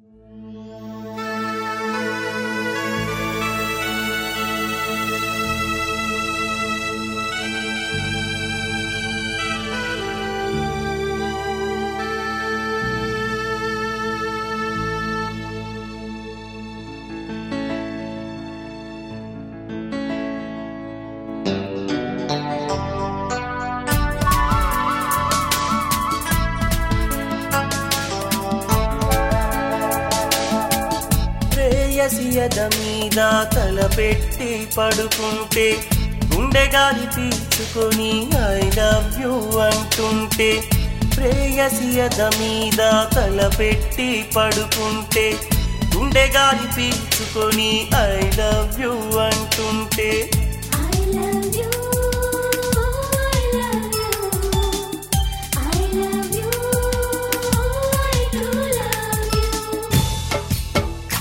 ప్రేయసియద మీద తలపెట్టి పడుకుంటే గుండె గాలి పీల్చుకొని ఐ లవ్ యూ అంటుంటే ప్రేయసియద మీద తలపెట్టి పడుకుంటే గుండె గాలి పీల్చుకొని ఐ లవ్ యూ అంటుంటే I love you. I love you. I love you. I do love you.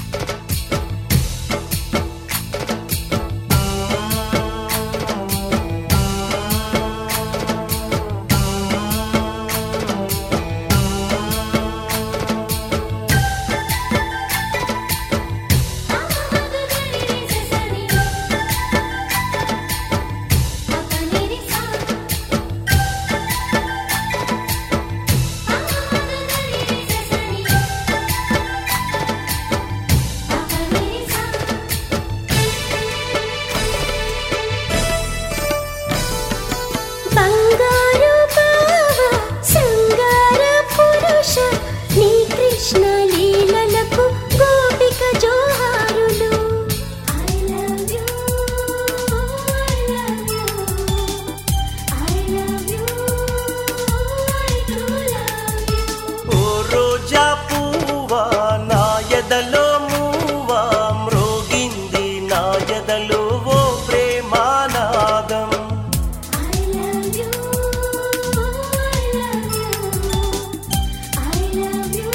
బంగారు బావ శృంగార పురుష నీ కృష్ణ లీలలకు గోపిక జోహారులు I love you I love you I love you I do love you ఓ రోజా పువ్వా నా ఎదలో మూవా మ్రోగింది నా ఎదలో ఓ ప్రేమానాదం I love you. I love you. I love you.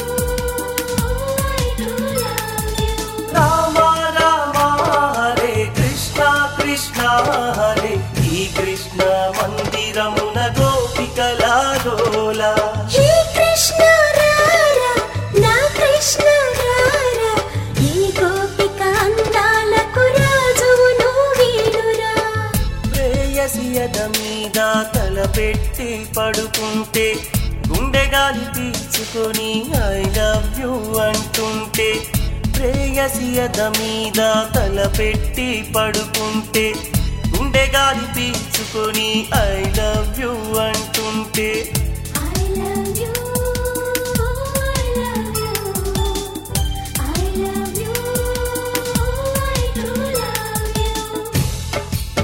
I do love you. Rama Rama Hare Krishna Krishna Hare ఈ కృష్ణ మందిరమున గోపికలాలోలా హే కృష్ణ రారా నా కృష్ణ రారా ఈ గోపిక అందాలకు రాజువు నువ్వేనురా ప్రేయసియద మీద తలపెట్టి పడుకుంటే గుండె గాలి పీల్చుకొని ఐ లవ్ యూ అంటుంటే ప్రేయసియద మీద తలపెట్టి పడుకుంటే గుండె గాలి పీల్చుకొని ఐ లవ్ యూ అంటుంటే I love you. I love you. I love you. I do love you.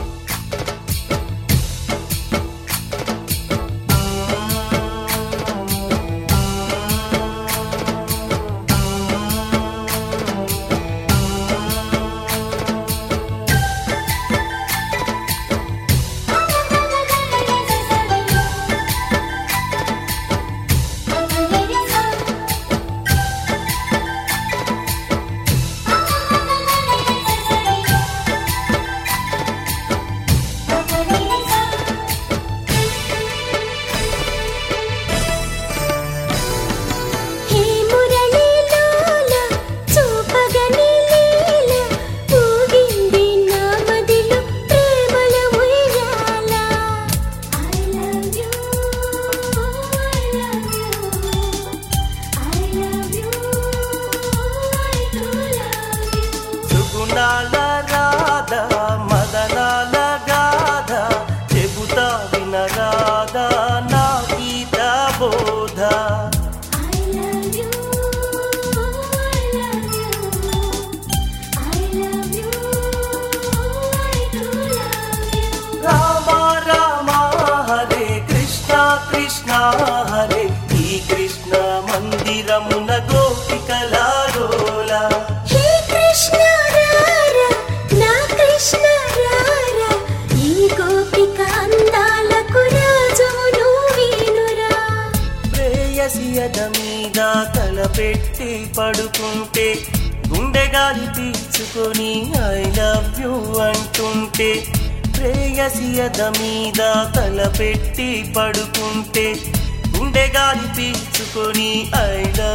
హే మురళీలోల చూపగని లీల ఊగింది నా మదిలో ప్రేమల ఉయ్యాల I love you I love you I love you I do love you సుగుణాల రాధ మదనాల గాథ చెబుతా వినరాధా నా గీత బోధ I love you. I love you. I love you. I do love you. Rama Rama Hare Krishna Krishna Hare ఈ కృష్ణ మందిరమున గోపికలాలోలా హే కృష్ణ రారా నా కృష్ణ రారా ఈ గోపిక అందాలకు రాజువు నువ్వేనురా ప్రేయసియద మీద తలపెట్టి పడుకుంటే గుండె గాలి పీల్చుకొని ఐ లవ్ యూ అంటుంటే ప్రేయసియద మీద తలపెట్టి పడుకుంటే గుండె గాలి పీల్చుకొని ఐ లవ్